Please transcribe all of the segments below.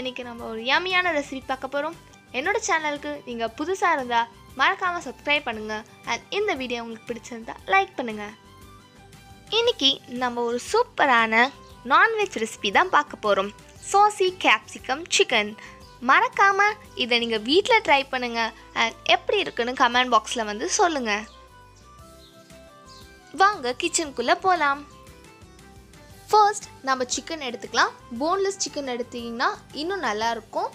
இன்றைக்கி நம்ம ஒரு யம்மியான ரெசிபி பார்க்க போகிறோம் என்னோட சேனலுக்கு நீங்கள் புதுசாக இருந்தால் மறக்காமல் சப்ஸ்கிரைப் பண்ணுங்கள் அண்ட் இந்த வீடியோ உங்களுக்கு பிடிச்சிருந்தா லைக் பண்ணுங்கள் இன்னைக்கு நம்ம ஒரு சூப்பரான நான்வெஜ் ரெசிபி தான் பார்க்க போகிறோம் சோசி கேப்சிகம் சிக்கன் மறக்காமல் இதை நீங்கள் வீட்டில் ட்ரை பண்ணுங்கள் அண்ட் எப்படி இருக்குன்னு கமெண்ட் பாக்ஸில் வந்து சொல்லுங்கள் வாங்க கிச்சனுக்குள்ளே போகலாம் ஃபர்ஸ்ட் நம்ம சிக்கன் எடுத்துக்கலாம் போன்லெஸ் சிக்கன் எடுத்தீங்கன்னா இன்னும் நல்லா இருக்கும்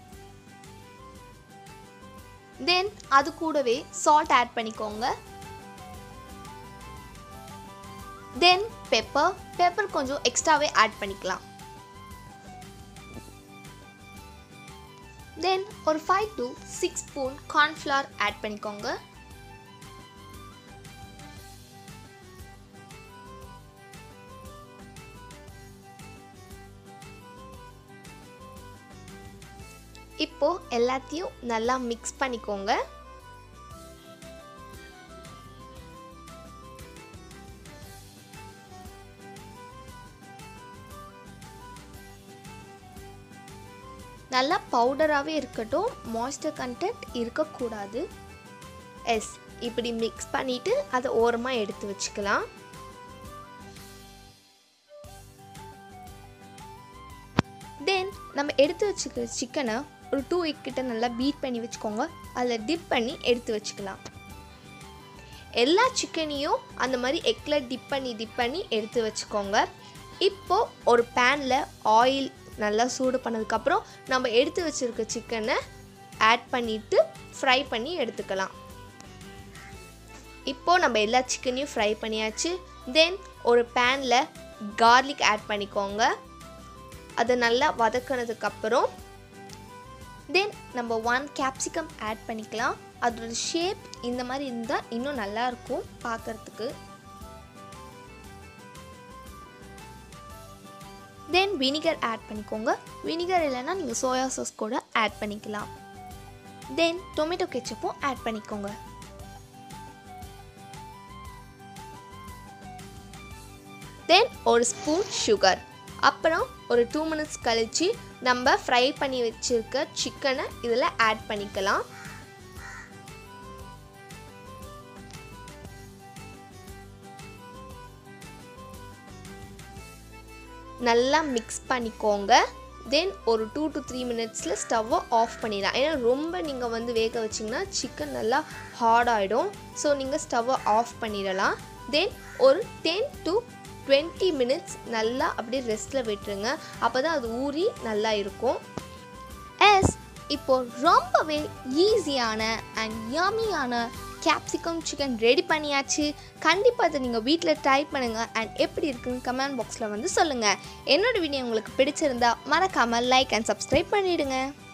தென் அது கூடவே சால்ட் ஆட் பண்ணிக்கோங்க தென் பெப்பர் பெப்பர் கொஞ்சம் எக்ஸ்ட்ராவே ஆட் பண்ணிக்கலாம் தென் ஒரு five to six spoon cornflour add பண்ணிக்கோங்க இப்போ எல்லாத்தையும் நல்லா மிக்ஸ் பண்ணிக்கோங்க நல்லா பவுடராகவே இருக்கட்டும் மாய்ஸ்டர் கண்டென்ட் இருக்கக்கூடாது எஸ் இப்படி மிக்ஸ் பண்ணிவிட்டு அதை ஓரமாக எடுத்து வச்சுக்கலாம் தென் நம்ம எடுத்து வச்சுக்கிற சிக்கனை ஒரு டூ எக் கிட்ட நல்லா பீட் பண்ணி வச்சுக்கோங்க அதில் டிப் பண்ணி எடுத்து வச்சுக்கலாம் எல்லா சிக்கனையும் அந்த மாதிரி எக்கில் டிப் பண்ணி டிப் பண்ணி எடுத்து வச்சுக்கோங்க இப்போது ஒரு பேனில் ஆயில் நல்லா சூடு பண்ணதுக்கப்புறம் நம்ம எடுத்து வச்சுருக்க சிக்கனை ஆட் பண்ணிவிட்டு ஃப்ரை பண்ணி எடுத்துக்கலாம் இப்போது நம்ம எல்லா சிக்கனையும் ஃப்ரை பண்ணியாச்சு தென் ஒரு பேனில் கார்லிக் ஆட் பண்ணிக்கோங்க அதை நல்லா வதக்கினதுக்கப்புறம் தென் நம்ம ஒன் கேப்சிகம் ஆட் பண்ணிக்கலாம் அதோட ஷேப் இந்த மாதிரி இருந்தால் இன்னும் நல்லாயிருக்கும் பார்க்குறதுக்கு தென் வினிகர் ஆட் பண்ணிக்கோங்க வினிகர் இல்லைன்னா நீங்கள் சோயா சாஸ் கூட ஆட் பண்ணிக்கலாம் தென் டொமேட்டோ கெச்சப்பும் ஆட் பண்ணிக்கோங்க தென் ஒரு ஸ்பூன் சுகர் அப்புறம் ஒரு டூ மினிட்ஸ் கழித்து நம்ம ஃப்ரை பண்ணி வச்சுருக்க சிக்கனை இதில் ஆட் பண்ணிக்கலாம் நல்லா மிக்ஸ் பண்ணிக்கோங்க தென் ஒரு டூ டு த்ரீ மினிட்ஸில் ஸ்டவ்வை ஆஃப் பண்ணிடலாம் ஏன்னா ரொம்ப நீங்கள் வந்து வேக வச்சிங்கன்னா சிக்கன் நல்லா ஹார்ட் ஆகிடும் ஸோ நீங்கள் ஸ்டவ்வை ஆஃப் பண்ணிடலாம் தென் ஒரு டென் டு டுவெண்ட்டி மினிட்ஸ் நல்லா அப்படியே ரெஸ்ட்டில் விட்டுருங்க அப்போ தான் அது ஊறி நல்லா இருக்கும் எஸ் இப்போ ரொம்பவே ஈஸியான அண்ட் யமியான கேப்சிகம் சிக்கன் ரெடி பண்ணியாச்சு கண்டிப்பாக அதை நீங்கள் வீட்டில் ட்ரை பண்ணுங்கள் அண்ட் எப்படி இருக்குன்னு கமெண்ட் பாக்ஸில் வந்து சொல்லுங்கள் என்னோட வீடியோ உங்களுக்கு பிடிச்சிருந்தா மறக்காமல் லைக் அண்ட் சப்ஸ்கிரைப் பண்ணிவிடுங்க